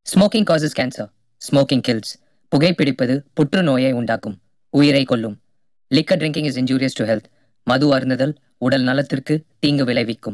Smoking causes cancer smoking kills புகைப்பிடிப்பது புற்றுநோயை உண்டாக்கும் உயிரை கொல்லும் liquor drinking is injurious to health மது அருந்துதல் உடல் நலத்திற்கு தீங்கு விளைவிக்கும்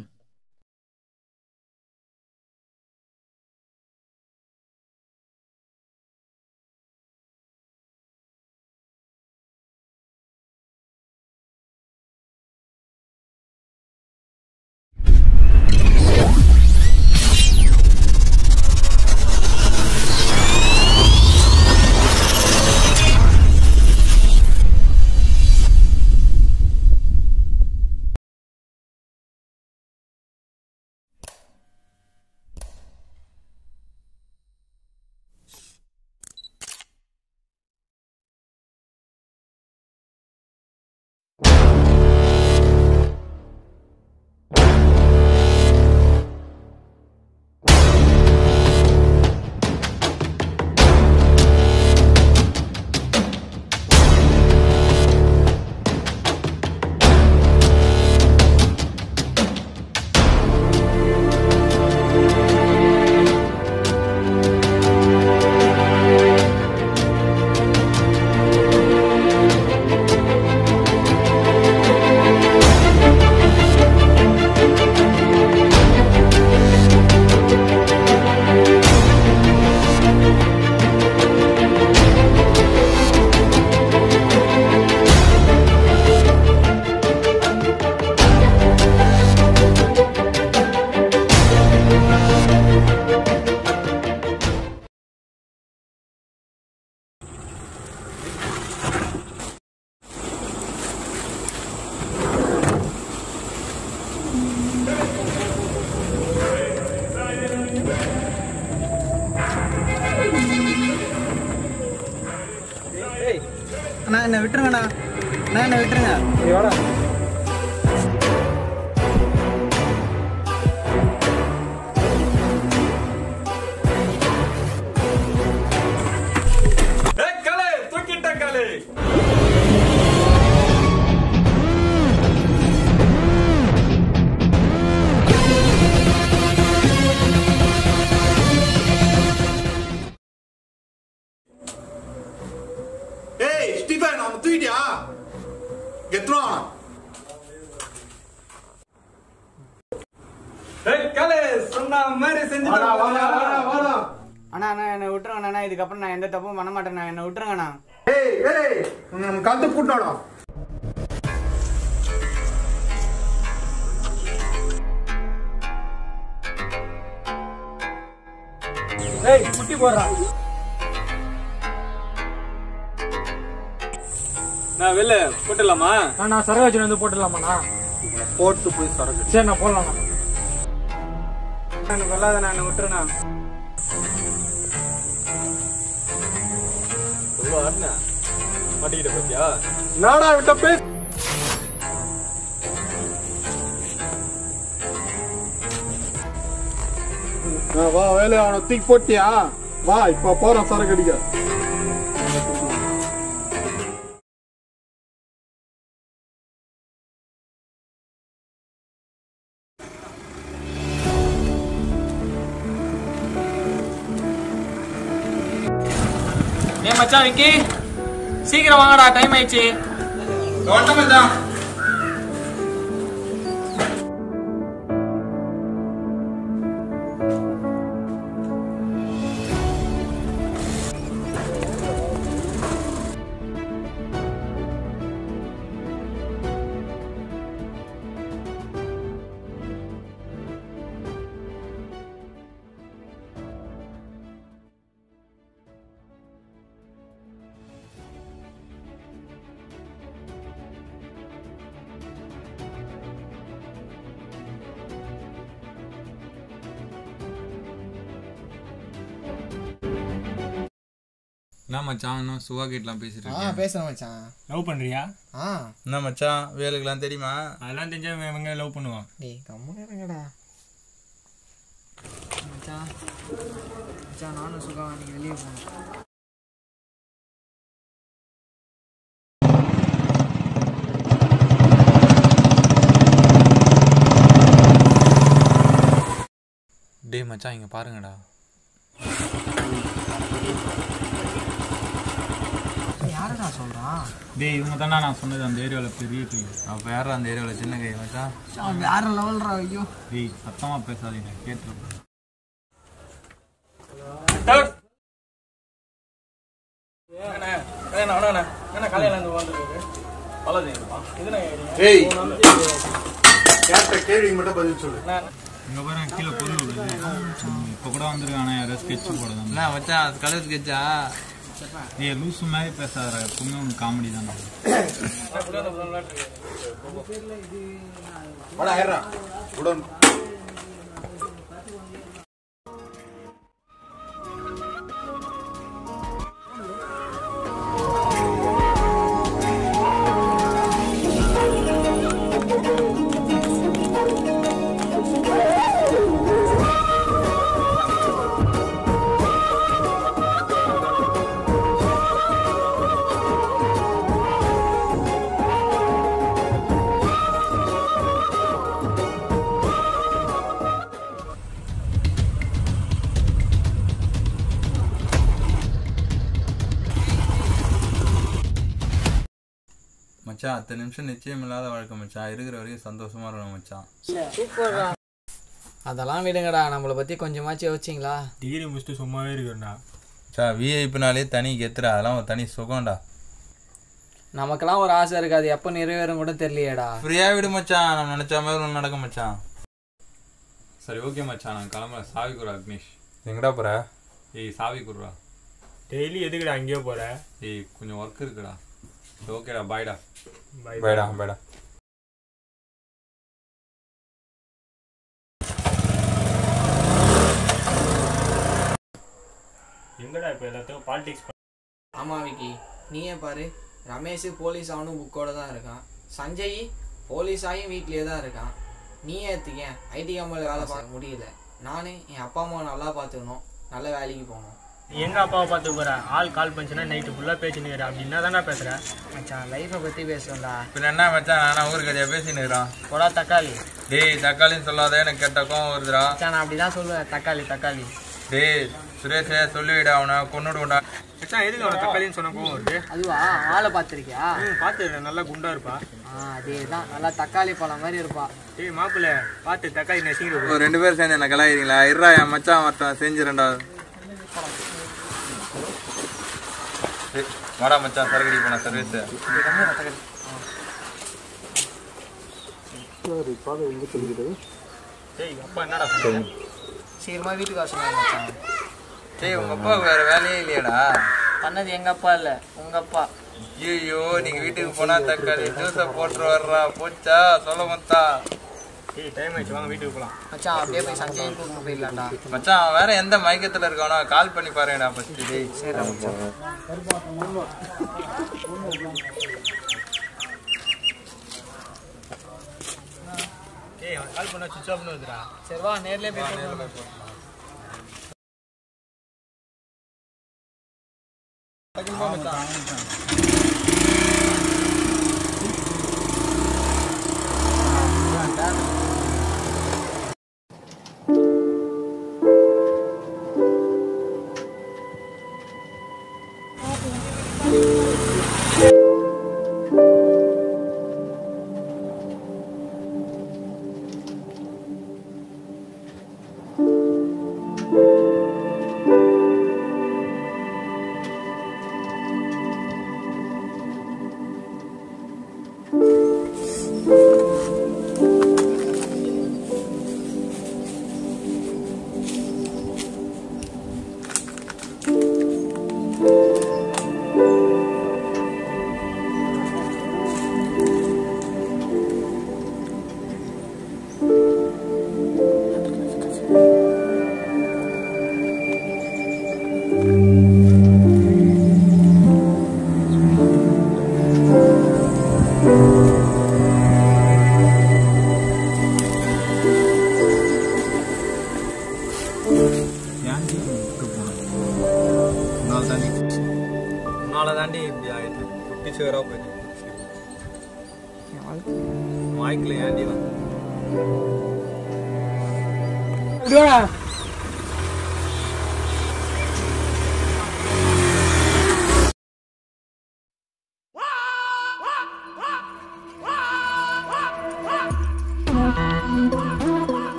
அண்ணா என்ன விட்டுருங்கண்ணா அண்ணா என்ன விட்டுருங்க ஏய், கலை, தூக்கிட்டேன் கலை. ஏய் ஸ்டீஃபன் அவன் தூக்கிட்டியா எத்தனை ஏய், கலை, சொன்ன மாதிரி செஞ்சுட்டேன். அண்ணா அண்ணா என்ன விட்டுருங்கண்ணா அண்ணா இதுக்கப்புறம் நான் எந்த தப்பும் பண்ண மாட்டேண்ணா என்ன விட்டுருங்கண்ணா ஏய் ஏய் நம்ம கழுத்து கூட்டாடா ஏய், குட்டி போடுறா. நான் வெளில போட்டுடலாமா நான் சரகாஜன் வந்து போட்டுடலாமாண்ணா போட்டு போய் சரக்கு சரி நான் போடலாம்ண்ணா எனக்கு கொள்ளாதண்ணா என்ன விட்டுருண்ணா மாட்டிக்கிட்ட பத்தியா நாடா விட்ட பேச வா வேலை அவனை தூக்கி போட்டியா வா இப்ப போறோம் சரக்கு அடிக்க ஏ மச்சான் விக்கி சீக்கிரம் வாங்கடா டைம் ஆயிடுச்சு மச்சான் என்ன மச்சான் இன்னும் சுகா கிட்டலாம் பேசிட்டு ஆ இருக்கேன் பேசுறேன் மச்சான் லவ் பண்றியா ஆ என்ன மச்சான் வேலுக்கெல்லாம் தெரியுமா அதெல்லாம் தெரிஞ்சா இவங்க லவ் பண்ணுவான் டேய் கம்முன்னு இருங்கடா மச்சான் மச்சான் நானும் சுகா அன்னைக்கு வெளியே போனோம் டேய் மச்சான் இங்க பாருங்கடா யாரடா சொல்றான் டேய் இவங்க தானே நான் சொன்னது அந்த ஏரியாவில் பெரிய கை அப்போ யாரும் அந்த ஏரியாவில் சின்ன கை மச்சான் அவன் வேற லெவல்ரா ஐயோ டேய் சத்தமாக பேசாதீங்க கேட்டுருப்பேன் ஏய் கேட்ட கேள்வி மட்டும் பதில் சொல்லு இங்கே பாருங்க கீழே பொருள் விடுது இப்போ கூட வந்திருக்கானே யாரோ ஸ்கெட்ச் போடுறது என்ன மச்சான் அது கலர் ஸ்கெட்சா டேய் லூசு மாதிரி பேசாத எப்பவுமே உனக்கு காமெடி தானே வாடா ஏறா உடன் மச்சான் அத்தனை நிமிஷம் நிச்சயம் இல்லாத வாழ்க்கை மச்சான் இருக்கிற வரைக்கும் சந்தோஷமா இருக்கணும் மச்சான் அதெல்லாம் விடுங்கடா நம்மளை பத்தி கொஞ்சமாச்சும் யோசிச்சிங்களா டிகிரி முடிச்சுட்டு சும்மாவே இருக்கிறேன்டா மச்சான் விஐபினாலே தனி கெத்துறா அதெல்லாம் ஒரு தனி சுகம்டா நமக்கெல்லாம் ஒரு ஆசை இருக்கு அது எப்போ நிறைவேறும் கூட தெரியலையேடா ஃப்ரீயா விடு மச்சான் நம்ம நினைச்ச மாதிரி ஒன்று நடக்கும் மச்சான் சரி ஓகே மச்சான் நான் கிளம்புறேன் சாவி குரா அக்னேஷ் எங்கடா போற ஏய் சாவி குடுறா டெய்லி எதுக்குடா அங்கேயோ போற ஏய் கொஞ்சம் ஒர்க் இருக்குடா ஓகேடா பாய்டா பைடா பைடா எங்கடா இப்போ எல்லாத்தையும் பாலிடிக்ஸ் ஆமா விக்கி நீயே பாரு ரமேஷ் போலீஸ் ஆகணும் புக்கோட தான் இருக்கான் சஞ்சய் போலீஸ் ஆகியும் வீட்லயே தான் இருக்கான் நீயே எடுத்துக்க ஐடி கம்பெனியில் வேலை பார்க்க முடியல நானு என் அப்பா அம்மா நல்லா பார்த்துக்கணும் நல்ல வேலைக்கு போகணும் எங்க அப்பாவை பார்த்து போற ஆள் கால் பண்ணுச்சுன்னா நைட்டு ஃபுல்லா பேசினுக்கிற அப்படின்னா தானே பேசுற மச்சான் லைஃப்பை பற்றி பேசுவேன்டா பின்ன என்ன மச்சான் நானா ஊருக்கு கதையா பேசின்னு இருக்கிறான் போடா தக்காளி டேய் தக்காளின்னு சொல்லாத எனக்கு கெட்ட கோவம் வருதுடா மச்சான் நான் அப்படி தான் சொல்லுவேன் தக்காளி தக்காளி டேய் சுரேஷே சொல்லிவிடா அவனை கொன்னுடுவோம்டா மச்சான் எதுக்கு அவனை தக்காளின்னு சொன்ன கோவம் வருது அதுவா ஆளை பார்த்துருக்கியா ம் பார்த்து நல்லா குண்டா இருப்பா ஆ அதே தான் நல்லா தக்காளி பழம் மாதிரி இருப்பா ஏய் மாப்பிள்ள பார்த்து தக்காளி நசிங்கிற ஒரு ரெண்டு பேரும் சேர்ந்து என்ன கலாயிறீங்களா இருடா என் மச்சான் வரட்டும் செஞ்சிடண்டா ஏய், வாடா மச்சான் சரக்கடி போன சர்வீஸ் ஏய் அப்பா என்னடா சொல்ற சீக்கிரமா வீட்டுக்கு வர சொன்னாங்க மச்சான் டேய் உங்க அப்பா வேற வேலையே இல்லையாடா பண்ணது எங்க அப்பா இல்ல உங்க அப்பா ஐயோ நீங்க வீட்டுக்கு போனா தக்காளி ஜூஸை போட்டு வர்றா போச்சா சொல்ல மத்தா ஏய் டைம் ஆயிடுச்சு வாங்க வீட்டுக்கு போலாம் மச்சான் அப்படியே போய் சஞ்சய் கூப்பிட்டு போயிடலாம்டா மச்சான் அவன் வேற எந்த மயக்கத்துல இருக்கானோ கால் பண்ணி பாருங்கடா ஃபர்ஸ்ட் டேய் சரிடா மச்சான் ஏய் அவன் கால் பண்ணா சுவிச் ஆஃப்னு வருதுடா சரி வா நேர்லயே போய் பேசலாம். ஏன்டி விட்டு போனேன் உன்னால தாண்டி உன்னால தாண்டி இப்படி ஆயிடுச்சு குட்டி சுவரா போயிடுச்சு வாய்க்கில் ஏன்டி வந்து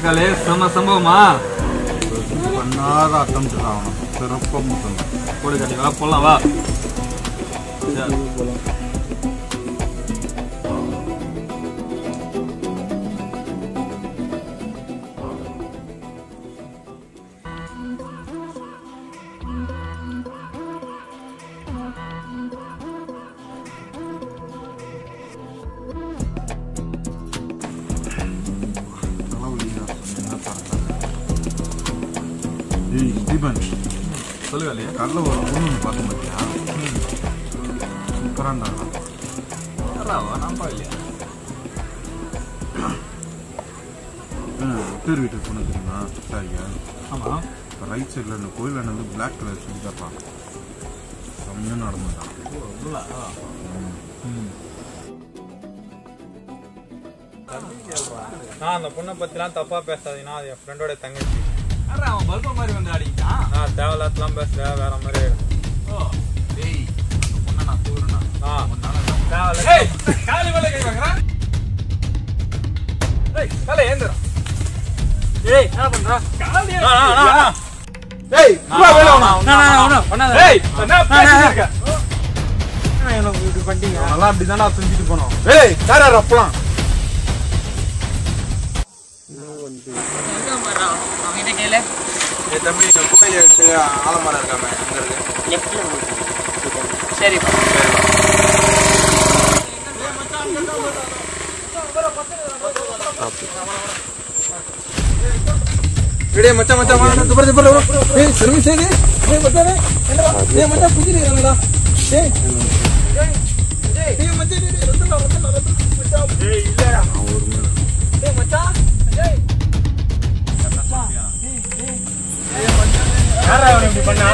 காலே செம சம்பவமா பண்ணாத அட்டம் ஆகணும் சிறப்பாக முத்தம் போடு காலி வா போலாம் வா சரி. ஏய் ஸ்டீபன் சொல்லு வேலையா கடல ஒரு பொண்ணு ஒன்று பார்க்க மாட்டியா சூப்பராண்டா நான் பார்க்கலையா பேர் வீட்டுக்கு பொண்ணு தெரியுமா சரிங்க ஆமாம் இப்போ ரைட் சைடில் இந்த கோயில் வந்து பிளாக் கலர் சுடிதார்ப்பா செம்மையாக நடந்துட்டான் நான் அந்த பொண்ணை பத்திலாம் தப்பா பேசாதீங்கன்னா அது என் ஃப்ரெண்டோட தங்கச்சி அவன் பல்ப மாதிரி வந்து ஆடிக்கிட்டான் நான் தேவையில்லாதெல்லாம் பேசுறேன் வேற மாதிரி ஆயிடும் ஓ டேய் அந்த பொண்ணை நான் தூருனா ஆ தேவையில்ல ஏய் காலி மேல கை வைக்கிறேன் ஏய் காலை ஏந்திரா ஏய் என்ன பண்ற காலி ஏய் வா வேல அவனா ஏய் என்ன பேசிட்டு இருக்க நல்லா அப்படிதான்டா செஞ்சுட்டு போனோம் ஏய் யார் யார் அப்பலாம் அவங்ககிட்ட கேளு ஏய் தம்பி இந்த கோயில் எடுத்து ஆலமரம் இருக்காம அங்க இருக்கு லெஃப்ட்ல சரி டேய் மச்சான் மச்சான் வா இந்த பாரு பாரு ஏய் திரும்பி சேதி டேய் மச்சான் என்னடா டேய் மச்சான் புடிச்சிருக்கடா டேய் டேய் டேய் மச்சான் டேய் ரத்தடா ரத்தடா மச்சான் டேய் இல்லடா டேய் மச்சான் டேய் யாரா அவன் இப்படி பண்ணா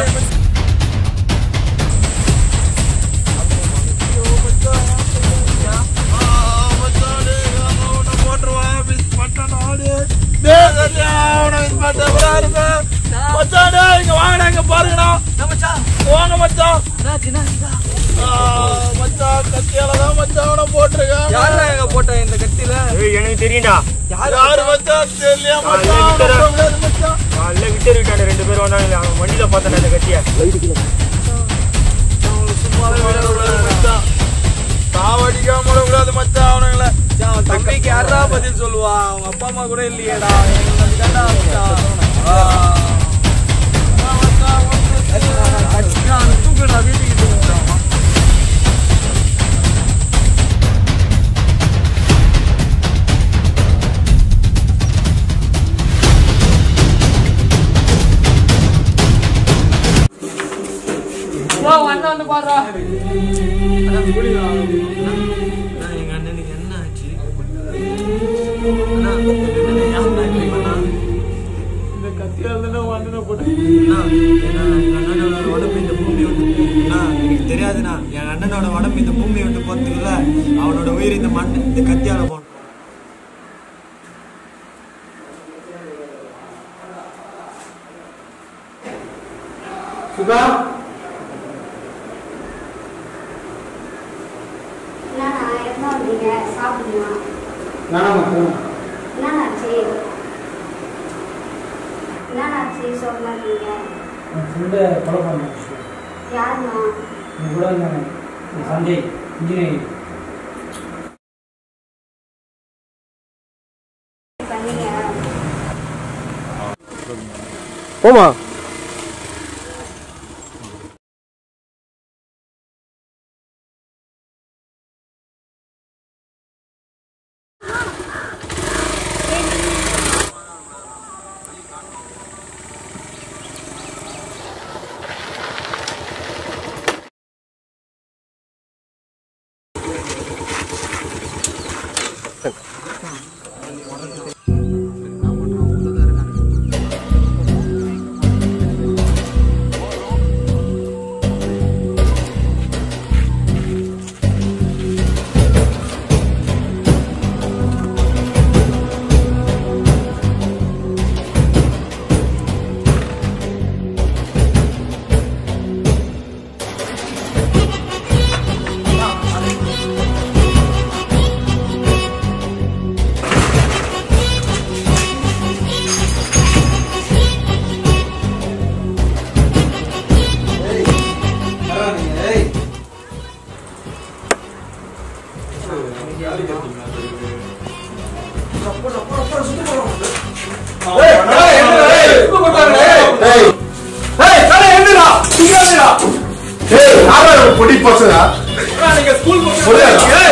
எனக்கு தெரியும்டா யாரு மச்சான் தெரியல மச்சான் காலைல விட்டு விட்டாங்க ரெண்டு பேரும் வந்தாங்க அவன் வண்டியில பார்த்தேன் அந்த கட்டிய சாவடிக்காம விடாது மச்சான் அவனுங்கள தம்பிக்கு யாரா பதில் சொல்லுவா அவங்க அப்பா அம்மா கூட இல்லையேடா தூக்குடா வீட்டுக்கு தூக்குடா எங்க அண்ணனுக்கு என்ன ஆச்சு அண்ணா, எங்க அண்ணன் ஏன் இப்படி பண்ணா? அண்ணா, ஏன்னா, எங்க அண்ணனோட உடம்பு இந்த பூமி விட்டு அண்ணா, எனக்கு தெரியாதுண்ணா என் அண்ணனோட உடம்பு இந்த பூமி விட்டு போறதுக்குள்ள அவனோட உயிர் இந்த மண் இந்த கத்தியால போகணும் என்னண்ணா எப்போ வந்தீங்க சாப்பிடுங்க என்னண்ணாச்சு என்னண்ணாச்சு சொல்ல மாட்டீங்க யாருண்ணா சஞ்சய் இன்ஜினியரிங் பண்ணீங்க போமா ஏய் யாரா இவன் பொடி பசங்க நீங்க ஸ்கூல் பொடியா?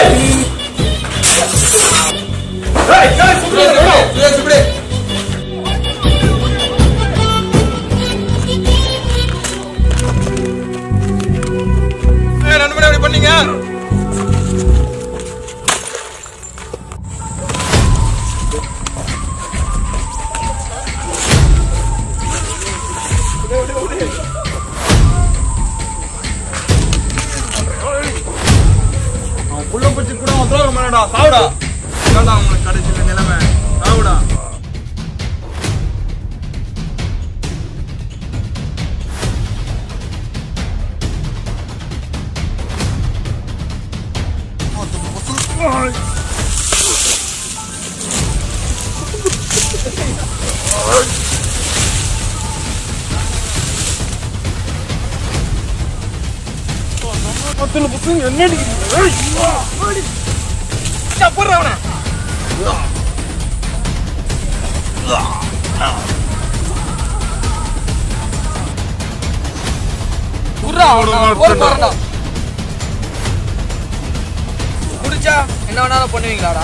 நண்பனே அப்படி பண்ணீங்க அவன் புள்ள பிடிச்சி கூட அவன் துரோகம் பண்ணடா சாவுடா இதான் அவனுக்கு கடைசியில் நிலைமை சாவுடா பத்துல பசங்க என்ன போடுற அவனை முடிச்சா என்ன வேணாலும் பண்ணுவீங்களாடா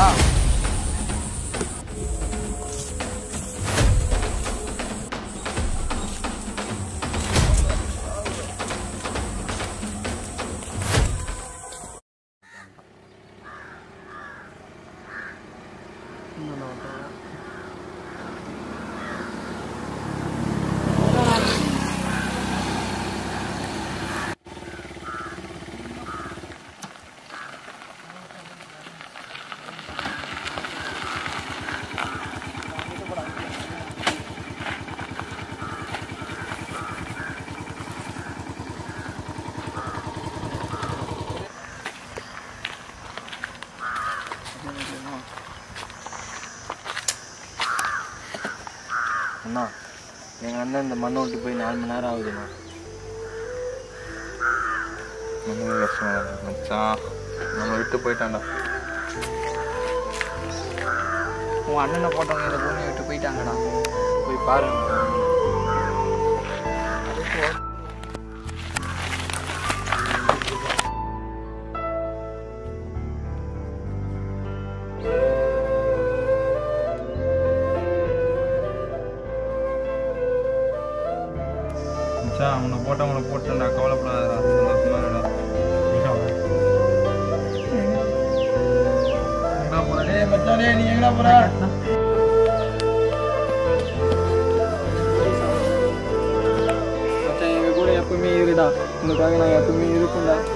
அண்ணா எங்கள் அண்ணன் இந்த மண்ணை விட்டு போய் நாலு மணி நேரம் ஆகுதுண்ணா ஒன்றுமே கஷ்டமா இல்லை மச்சான் நம்ம விட்டு போயிட்டான்டா உன் அண்ணனை போட்டவங்க இந்த பூமியை விட்டு போயிட்டாங்கடா போய் பாருங்க மச்சான் அவனை போட்டவனை போட்டுடா கவலைப்படாதடா சந்தோஷமா இருடா எங்கடா போற டேய் மச்சானே நீ எங்கடா போற மச்சான் எங்க கூட எப்பவுமே இருடா உனக்காக நாங்க எப்பவுமே இருப்போம்டா